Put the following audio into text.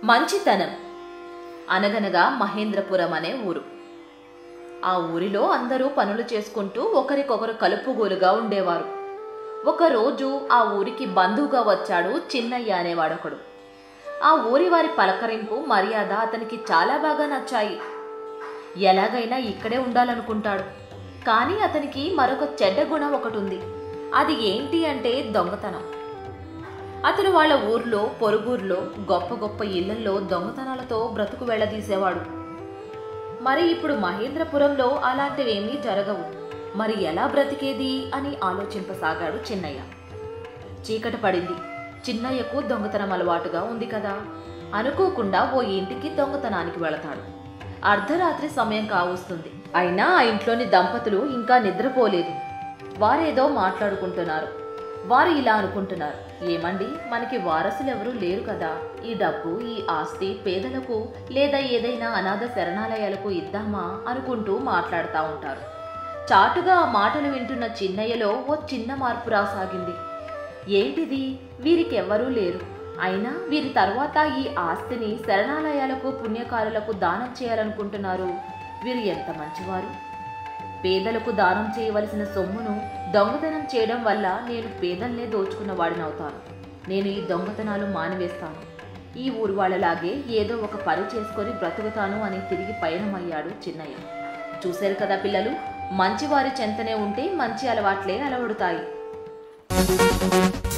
మంచితనం అనగనగా మహేంద్రపురం అనే ఊరు ఆ ఊరిలో అందరూ పనులు చేసుకుంటూ ఒకరికొకరు కలుపుగోలుగా ఉండేవారు ఒకరోజు ఆ ఊరికి బంధువుగా వచ్చాడు చిన్నయ్య అనేవాడొకడు ఆ ఊరి వారి పలకరింపు మర్యాద అతనికి చాలా బాగా నచ్చాయి ఎలాగైనా ఇక్కడే ఉండాలనుకుంటాడు కానీ అతనికి మరొక చెడ్డ గుణం ఒకటి ఉంది అది ఏంటి అంటే దొంగతనం అతను వాళ్ళ ఊర్లో పొరుగుర్లో గొప్ప గొప్ప ఇళ్లల్లో దొంగతనాలతో బ్రతుకు వెళ్ళదీసేవాడు మరి ఇప్పుడు మహేంద్రపురంలో అలాంటివేమీ జరగవు మరి ఎలా బ్రతికేది అని ఆలోచింపసాగాడు చిన్నయ్య చీకటి పడింది చిన్నయ్యకు దొంగతనం అలవాటుగా ఉంది కదా అనుకోకుండా ఓ ఇంటికి దొంగతనానికి వెళతాడు అర్ధరాత్రి సమయం కావస్తుంది అయినా ఆ ఇంట్లోని దంపతులు ఇంకా నిద్రపోలేదు వారేదో మాట్లాడుకుంటున్నారు వారు ఇలా అనుకుంటున్నారు ఏమండి మనకి వారసులు ఎవరూ లేరు కదా ఈ డబ్బు ఈ ఆస్తి పేదలకు లేదా ఏదైనా అనాథ శరణాలయాలకు ఇద్దామా అనుకుంటూ మాట్లాడుతూ ఉంటారు చాటుగా ఆ మాటలు వింటున్న చిన్నయ్యలో ఓ చిన్న మార్పు రాసాగింది ఏంటిది వీరికెవ్వరూ లేరు అయినా వీరి తర్వాత ఈ ఆస్తిని శరణాలయాలకు పుణ్యకారులకు దానం చేయాలనుకుంటున్నారు వీరు ఎంత మంచివారు పేదలకు దానం చేయవలసిన సొమ్మును దొంగతనం చేయడం వల్ల నేను పేదల్నే దోచుకున్న వాడినవుతాను నేను ఈ దొంగతనాలు మానివేస్తాను ఈ ఊరు వాళ్ళలాగే ఏదో ఒక పని చేసుకొని బ్రతుకుతాను అని తిరిగి పయనమయ్యాడు చిన్నయ్య చూశారు కదా పిల్లలు మంచివారి చెంతనే ఉంటే మంచి అలవాట్లే అలవడుతాయి